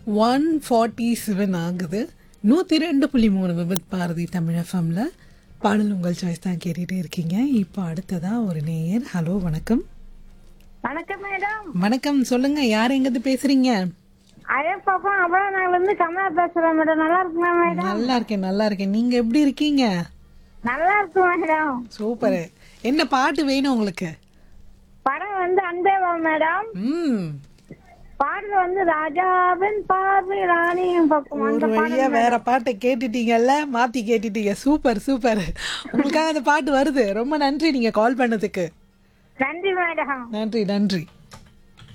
one forty seven ஆகுது நூற்றி ரெண்டு புள்ளி மூணு விபத் பாரதி தமிழ் எஃப்எம்ல பாடல் உங்கள் சாய்ஸ் தான் கேட்டுகிட்டே இருக்கீங்க இப்போ அடுத்ததா ஒரு நேயர் ஹலோ வணக்கம் வணக்கம் மேடம் வணக்கம் சொல்லுங்க யார் எங்கேருந்து பேசுறீங்க அழப்பாப்பா அவ்வளவு நாள்ல இருந்து கமலா பேசுறேன் மேடம் நல்லா இருக்குமா மேடம் நல்லா இருக்கேன் நல்லா இருக்கேன் நீங்க எப்படி இருக்கீங்க நல்லா இருக்கு மேடம் சூப்பர் என்ன பாட்டு வேணும் உங்களுக்கு படம் வந்து அன்பேவா மேடம் ம் பாடல் வந்து ராஜாவின் பார்வை ராணியும் பக்கம் அந்த ஒரு வழியா வேற பாட்டை கேட்டுட்டீங்கல்ல மாத்தி கேட்டுட்டீங்க சூப்பர் சூப்பர் உங்களுக்காக அந்த பாட்டு வருது ரொம்ப நன்றி நீங்க கால் பண்ணதுக்கு நன்றி மேடம் நன்றி நன்றி